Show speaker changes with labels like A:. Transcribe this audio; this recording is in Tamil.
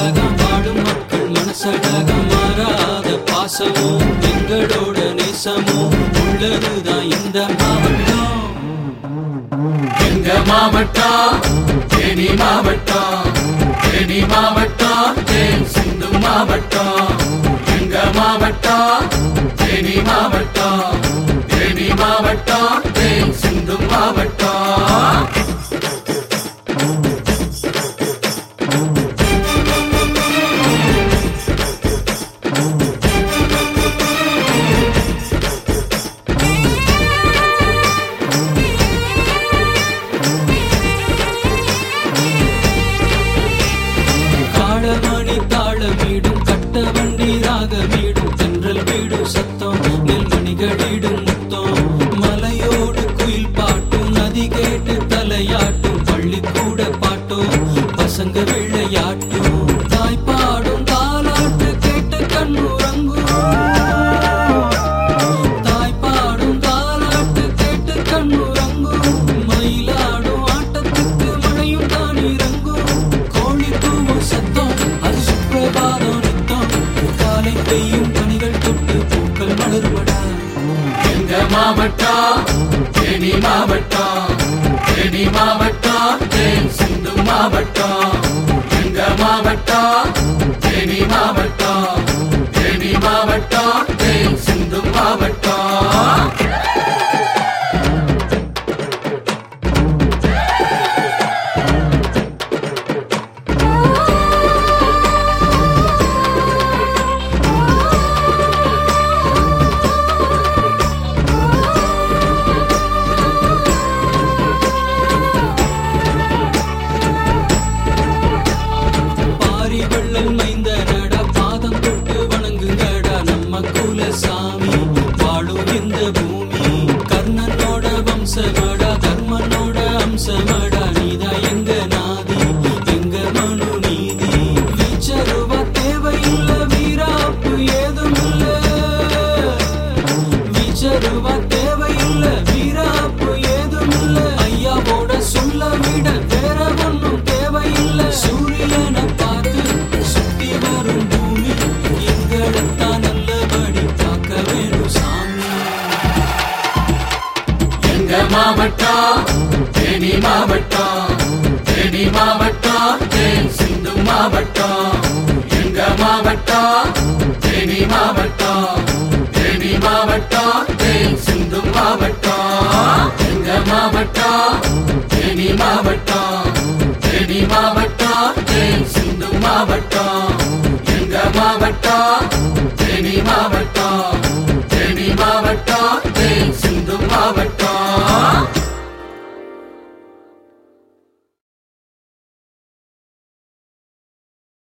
A: மனசழகம் வாழும் மக்கள் மனசழகம் மாறாத பாசமும் எங்களோட நேசமும் உள்ளதுதான் இந்த மாவட்டம்
B: எங்க மாவட்டம் தேனி மாவட்டம் தேனி மாவட்டம் தேன் சிந்து மாவட்டம் எங்க மாவட்டம் தேனி மாவட்டம் தேனி மாவட்டம் தேன் சிந்து மாவட்டம்
A: காளமணி தாளமீடும் கட்ட வண்டி ராகமீடும் தென்றல் வீடும் சத்தம் நெல்மணிகளிடும் முத்தம் மலையோடு குயில் பாட்டும் நதி கேட்டு தலையாட்டும் பள்ளிக்கூட பாட்டும் பசங்க விளையாட்டும் தாய் பாடும் தாலாட்டு கேட்டு கண்ணுறங்கும் தாய் பாடும் தாலாட்டு கேட்டு கண்ணுறங்கும் மயிலாடும் ஆட்டத்துக்கு மழையும் தான் இறங்கும் கோழி தூவும் சத்தம் அது சுப்பிரபாதம் நித்தம் காலை பெய்யும் பணிகள் தொட்டு பூக்கள் மலருமடா
B: எங்க மாவட்டம் தேனி மாவட்டம் தேனி மாவட்டம் தேன் சிந்து மாவட்டம் எங்க மாவட்டம் தேனி மாவட்டம் தேனி மாவட்டம் தேன் சிந்து மாவட்டம்
A: பாரி வெள்ளல் மைந்த நடா பாதம் தொட்டு வணங்குங்கடா நம்ம குல சாமி வாழும் இந்த பூமி கர்ணனோட வம்சமடா தர்மனோட அம்சமடா நீதா எங்க நாதி எங்க மனு நீதி வீச்சருவா தேவையில்ல வீராப்பு ஏதுமில்ல வீச்சருவா தேவையில்ல வீராப்பு ஏதுமில்ல ஐயாவோட சொல்ல விட வேற ஒண்ணும் தேவையில்ல சூரியனை பார்த்து சுத்தி வரும் பூமி எங்களைத்தான் நல்லபடி பார்க்க வேணும் சாமி
B: எங்க மாவட்டம் தேனி மாவட்டம் தேனி மாவட்டம் தேன் சிந்து மாவட்டம் எங்க மாவட்டம் தேனி மாவட்டம் தேனி மாவட்டம் தேன் சிந்து மாவட்டம் எங்க மாவட்டம் தேனி மாவட்டம் தேனி மாவட்டம் தேன் சிந்து மாவட்டம் எங்க மாவட்டம்